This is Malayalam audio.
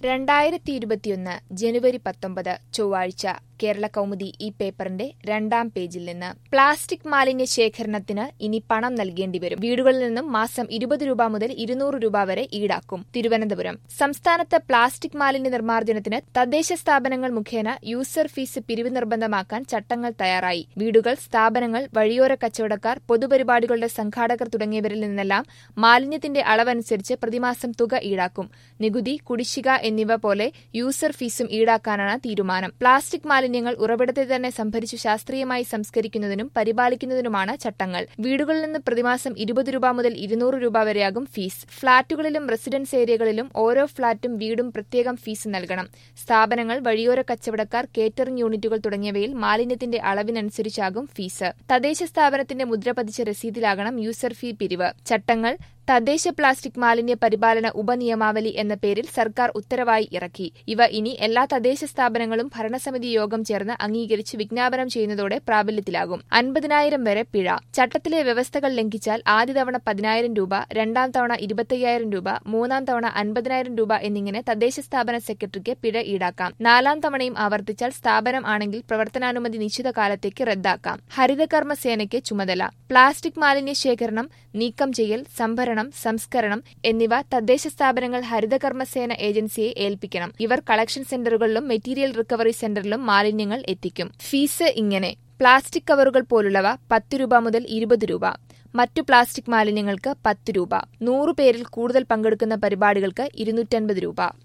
രണ്ടായിരത്തി ഇരുപത്തിയൊന്ന് ജനുവരി പത്തൊമ്പത് ചൊവ്വാഴ്ച കേരള കൗമുദി ഈ പേപ്പറിന്റെ രണ്ടാം പേജിൽ നിന്ന് പ്ലാസ്റ്റിക് മാലിന്യ ശേഖരണത്തിന് ഇനി പണം നൽകേണ്ടി വരും വീടുകളിൽ നിന്നും മാസം ഇരുപത് രൂപ മുതൽ ഇരുന്നൂറ് രൂപ വരെ ഈടാക്കും തിരുവനന്തപുരം സംസ്ഥാനത്ത് പ്ലാസ്റ്റിക് മാലിന്യ നിർമ്മാർജ്ജനത്തിന് തദ്ദേശ സ്ഥാപനങ്ങൾ മുഖേന യൂസർ ഫീസ് പിരിവ് നിർബന്ധമാക്കാൻ ചട്ടങ്ങൾ തയ്യാറായി വീടുകൾ സ്ഥാപനങ്ങൾ വഴിയോര കച്ചവടക്കാർ പൊതുപരിപാടികളുടെ സംഘാടകർ തുടങ്ങിയവരിൽ നിന്നെല്ലാം മാലിന്യത്തിന്റെ അളവനുസരിച്ച് പ്രതിമാസം തുക ഈടാക്കും നികുതി കുടിശ്ശിക എന്നിവ പോലെ യൂസർ ഫീസും ഈടാക്കാനാണ് തീരുമാനം പ്ലാസ്റ്റിക് മാലിന്യങ്ങൾ ഉറവിടത്തിൽ തന്നെ സംഭരിച്ചു ശാസ്ത്രീയമായി സംസ്കരിക്കുന്നതിനും പരിപാലിക്കുന്നതിനുമാണ് ചട്ടങ്ങൾ വീടുകളിൽ നിന്ന് പ്രതിമാസം ഇരുപത് രൂപ മുതൽ ഇരുന്നൂറ് രൂപ വരെയാകും ഫീസ് ഫ്ളാറ്റുകളിലും റെസിഡൻസ് ഏരിയകളിലും ഓരോ ഫ്ളാറ്റും വീടും പ്രത്യേകം ഫീസ് നൽകണം സ്ഥാപനങ്ങൾ വഴിയോര കച്ചവടക്കാർ കേറ്ററിംഗ് യൂണിറ്റുകൾ തുടങ്ങിയവയിൽ മാലിന്യത്തിന്റെ അളവിനനുസരിച്ചാകും ഫീസ് തദ്ദേശ സ്ഥാപനത്തിന്റെ മുദ്ര പതിച്ച രസീതിലാകണം യൂസർ ഫീ പിരിവ് ചട്ടങ്ങൾ തദ്ദേശ പ്ലാസ്റ്റിക് മാലിന്യ പരിപാലന ഉപനിയമാവലി എന്ന പേരിൽ സർക്കാർ ഉത്തരവായി ഇറക്കി ഇവ ഇനി എല്ലാ തദ്ദേശ സ്ഥാപനങ്ങളും ഭരണസമിതി യോഗം ചേർന്ന് അംഗീകരിച്ച് വിജ്ഞാപനം ചെയ്യുന്നതോടെ പ്രാബല്യത്തിലാകും അൻപതിനായിരം വരെ പിഴ ചട്ടത്തിലെ വ്യവസ്ഥകൾ ലംഘിച്ചാൽ ആദ്യ തവണ പതിനായിരം രൂപ രണ്ടാം തവണ ഇരുപത്തയ്യായിരം രൂപ മൂന്നാം തവണ അൻപതിനായിരം രൂപ എന്നിങ്ങനെ തദ്ദേശ സ്ഥാപന സെക്രട്ടറിക്ക് പിഴ ഈടാക്കാം നാലാം തവണയും ആവർത്തിച്ചാൽ സ്ഥാപനം ആണെങ്കിൽ പ്രവർത്തനാനുമതി നിശ്ചിത കാലത്തേക്ക് റദ്ദാക്കാം ഹരിതകർമ്മ സേനയ്ക്ക് ചുമതല പ്ലാസ്റ്റിക് മാലിന്യ ശേഖരണം നീക്കം ചെയ്യൽ സംഭരണം സംസ്കരണം എന്നിവ തദ്ദേശ സ്ഥാപനങ്ങൾ ഹരിതകർമ്മസേന ഏജൻസിയെ ഏൽപ്പിക്കണം ഇവർ കളക്ഷൻ സെന്ററുകളിലും മെറ്റീരിയൽ റിക്കവറി സെന്ററിലും മാലിന്യങ്ങൾ എത്തിക്കും ഫീസ് ഇങ്ങനെ പ്ലാസ്റ്റിക് കവറുകൾ പോലുള്ളവ പത്ത് രൂപ മുതൽ ഇരുപത് രൂപ മറ്റു പ്ലാസ്റ്റിക് മാലിന്യങ്ങൾക്ക് പത്ത് രൂപ നൂറു പേരിൽ കൂടുതൽ പങ്കെടുക്കുന്ന പരിപാടികൾക്ക് ഇരുന്നൂറ്റൻപത് രൂപ